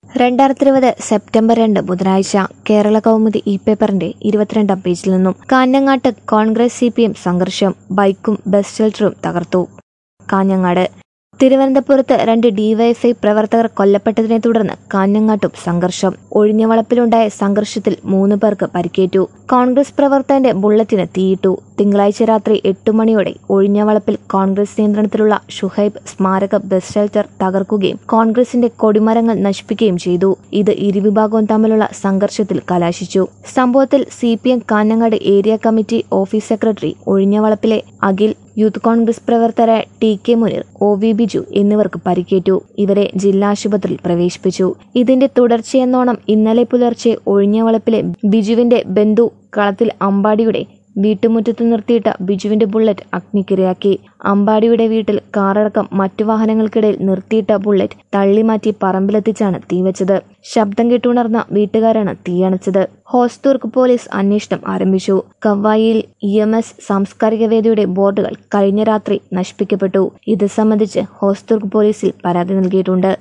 രണ്ടായിരത്തി ഇരുപത് സെപ്റ്റംബർ രണ്ട് ബുധനാഴ്ച കേരള കൗമുദി ഇ പേപ്പറിന്റെ ഇരുപത്തിരണ്ടാം പേജിൽ നിന്നും കാഞ്ഞങ്ങാട്ട് കോൺഗ്രസ് സി പി എം സംഘർഷം ബൈക്കും ബസ് ഷെൽട്ടറും തകർത്തു കാഞ്ഞങ്ങാട് തിരുവനന്തപുരത്ത് രണ്ട് ഡിവൈഎഫ്ഐ പ്രവർത്തകർ കൊല്ലപ്പെട്ടതിനെ തുടർന്ന് കാഞ്ഞങ്ങാട്ടും സംഘർഷം ഒഴിഞ്ഞവളപ്പിലുണ്ടായ സംഘർഷത്തിൽ മൂന്ന് പേർക്ക് പരിക്കേറ്റു കോൺഗ്രസ് പ്രവർത്തകന്റെ ബുള്ളറ്റിന് തീയിട്ടു തിങ്കളാഴ്ച രാത്രി എട്ടു മണിയോടെ ഒഴിഞ്ഞവളപ്പിൽ കോൺഗ്രസ് നിയന്ത്രണത്തിലുള്ള ഷുഹൈബ് സ്മാരക ബസ് ഷെൽട്ടർ തകർക്കുകയും കോൺഗ്രസിന്റെ കൊടിമരങ്ങൾ നശിപ്പിക്കുകയും ചെയ്തു ഇത് ഇരുവിഭാഗവും തമ്മിലുള്ള സംഘർഷത്തിൽ കലാശിച്ചു സംഭവത്തിൽ C P M Kanhangad area committee office secretary ഒഴിഞ്ഞവളപ്പിലെ അഖിൽ യൂത്ത് കോൺഗ്രസ് പ്രവർത്തകരായ T K Muneer O V Biju എന്നിവർക്ക് പരിക്കേറ്റു ഇവരെ ജില്ലാ ആശുപത്രിയിൽ പ്രവേശിപ്പിച്ചു ഇതിന്റെ തുടർച്ചയെന്നോണം ഇന്നലെ പുലർച്ചെ ഒഴിഞ്ഞവളപ്പിലെ ബിജുവിന്റെ ബന്ധു കളത്തിൽ അമ്പാടിയുടെ വീട്ടുമുറ്റത്ത് നിർത്തിയിട്ട ബിജുവിന്റെ ബുള്ളറ്റ് അഗ്നിക്കിരയാക്കി അമ്പാടിയുടെ വീട്ടിൽ കാറടക്കം മറ്റു വാഹനങ്ങൾക്കിടയിൽ നിർത്തിയിട്ട ബുള്ളറ്റ് തള്ളിമാറ്റി പറമ്പിലെത്തിച്ചാണ് തീവച്ചത് ശബ്ദം കേട്ടുണർന്ന വീട്ടുകാരാണ് തീയണച്ചത് ഹോസ്തൂർക്ക് പോലീസ് അന്വേഷണം ആരംഭിച്ചു കവ്വായിയിൽ ഇ എം എസ് സാംസ്കാരിക വേദിയുടെ ബോർഡുകൾ കഴിഞ്ഞ രാത്രി നശിപ്പിക്കപ്പെട്ടു ഇത് സംബന്ധിച്ച് ഹോസ്തൂർക്ക് പോലീസിൽ പരാതി നൽകിയിട്ടുണ്ട്